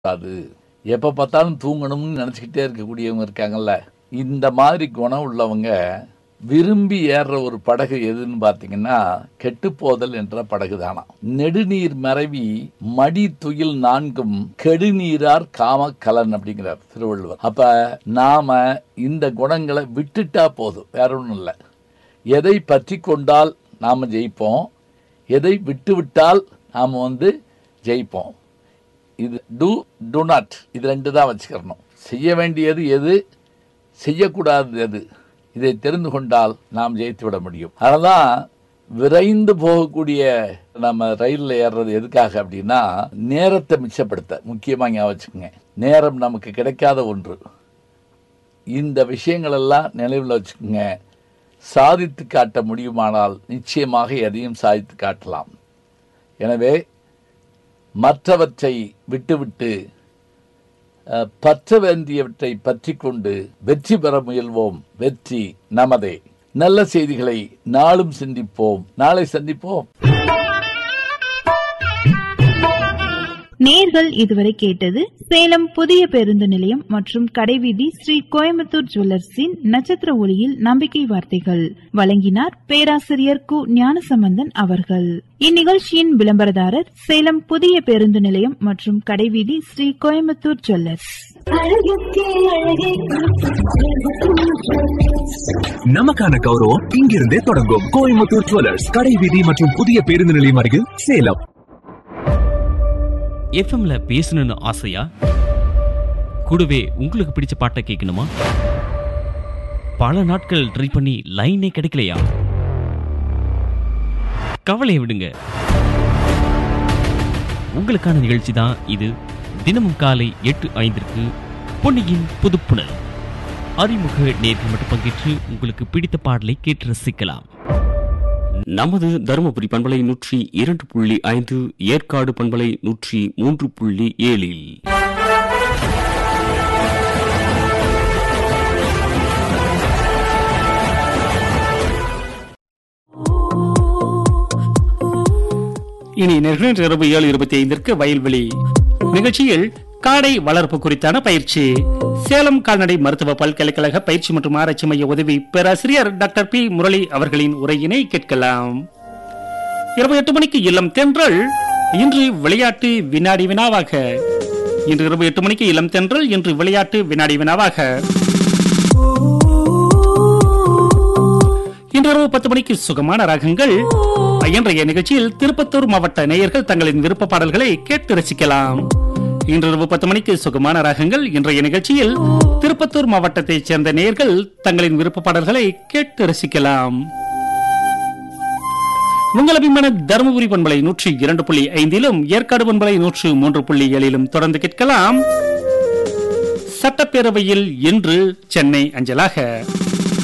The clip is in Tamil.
கூடாது எப்போ பார்த்தாலும் தூங்கணும்னு நினச்சிக்கிட்டே இருக்கக்கூடியவங்க இருக்காங்கல்ல இந்த மாதிரி குணம் உள்ளவங்க விரும்பி ஏறுற ஒரு படகு எதுன்னு பார்த்தீங்கன்னா கெட்டுப்போதல் என்ற படகு தானா நெடுநீர் மறைவி மடி துயில் நான்கும் கெடுநீரார் காம கலன் அப்படிங்கிறார் திருவள்ளுவர் அப்ப நாம இந்த குணங்களை விட்டுட்டா போதும் வேற ஒன்றும் இல்லை எதை பற்றி கொண்டால் நாம் ஜெயிப்போம் எதை விட்டு விட்டால் நாம் வந்து ஜெயிப்போம் இது டூ டு நாட் இது ரெண்டு தான் வச்சுக்கிறணும் செய்ய வேண்டியது எது செய்யக்கூடாதது எது இதை தெரிந்து கொண்டால் நாம் ஜெயித்து விட முடியும் அதனால்தான் விரைந்து போகக்கூடிய நம்ம ரயிலில் ஏறுறது எதுக்காக அப்படின்னா நேரத்தை மிச்சப்படுத்த முக்கியமாக ஞாபகம் வச்சுக்கோங்க நேரம் நமக்கு கிடைக்காத ஒன்று இந்த விஷயங்கள் எல்லாம் நினைவில் வச்சுக்கோங்க சாதித்து காட்ட முடியுமானால் நிச்சயமாக எதையும் சாதித்து காட்டலாம் எனவே மற்றவற்றை விட்டுவிட்டு அஹ், பற்ற வேண்டியவற்றை பற்றி கொண்டு வெற்றி பெற முயல்வோம் வெற்றி நமதே நல்ல செய்திகளை நாளும் சிந்திப்போம் நாளை சந்திப்போம் நேர்கள் இதுவரை கேட்டது சேலம் புதிய பேருந்து நிலையம் மற்றும் கடைவீதி ஸ்ரீ கோயம்புத்தூர் ஜுவல்லர்ஸின் நட்சத்திர ஒளியில் நம்பிக்கை வார்த்தைகள் வழங்கினார் பேராசிரியர் கு ஞானசம்பந்தன் அவர்கள் இந்நிகழ்ச்சியின் விளம்பரதாரர் சேலம் புதிய பேருந்து நிலையம் மற்றும் கடைவீதி ஸ்ரீ கோயம்புத்தூர் ஜுவல்லர்ஸ் அழகுக்கே அழகே நமக்கான கௌரவம் இங்கிருந்தே தொடங்கும் கோயம்புத்தூர் ஜுவல்லர்ஸ் கடை வீதி மற்றும் புதிய பேருந்து நிலையம் அருகில் சேலம் எஃப்எம்ல பேசணும்னு ஆசையா கூடவே உங்களுக்கு பிடிச்ச பாட்டை கேட்கணுமா பல நாட்கள் ட்ரை பண்ணி லைனே கிடைக்கலையா கவலையை விடுங்க உங்களுக்கான நிகழ்ச்சி தான் இது தினமும் காலை எட்டு ஐந்திற்கு பொன்னியின் புதுப்புணல் அறிமுக நேர்கள் மட்டும் பங்கேற்று உங்களுக்கு பிடித்த பாடலை கேட்டு ரசிக்கலாம் நமது தருமபுரி பண்பலை நூற்றி இரண்டு புள்ளி ஐந்து ஏற்காடு பண்பலை நூற்றி மூன்று புள்ளி ஏழில் இனி நிகழ்ச்சி இரவு ஏழு இருபத்தி ஐந்திற்கு வயல்வெளி நிகழ்ச்சியில் காடை வளர்ப்பு குறித்தான பயிற்சி சேலம் கால்நடை மருத்துவ பல்கலைக்கழக பயிற்சி மற்றும் ஆராய்ச்சி மைய உதவி பேராசிரியர் டாக்டர் பி முரளி அவர்களின் உரையினை கேட்கலாம் இரவு எட்டு மணிக்கு இல்லம் தென்றல் இன்று விளையாட்டு வினாடி வினாவாக இன்று இரவு எட்டு மணிக்கு இளம் தென்றல் இன்று விளையாட்டு வினாடி வினாவாக இன்று இரவு பத்து மணிக்கு சுகமான ராகங்கள் இன்றைய நிகழ்ச்சியில் திருப்பத்தூர் மாவட்ட நேயர்கள் தங்களின் விருப்ப பாடல்களை கேட்டு ரசிக்கலாம் இன்று இரவு பத்து மணிக்கு சுகமான ராகங்கள் இன்றைய நிகழ்ச்சியில் திருப்பத்தூர் மாவட்டத்தைச் சேர்ந்த நேயர்கள் தங்களின் விருப்ப பாடல்களை கேட்டு ரசிக்கலாம் உங்கள் அபிமான தருமபுரி பண்பலை நூற்றி இரண்டு புள்ளி ஐந்திலும் ஏற்காடு பண்பலை நூற்று மூன்று புள்ளி ஏழிலும் தொடர்ந்து கேட்கலாம் சட்டப்பேரவையில் இன்று சென்னை அஞ்சலாக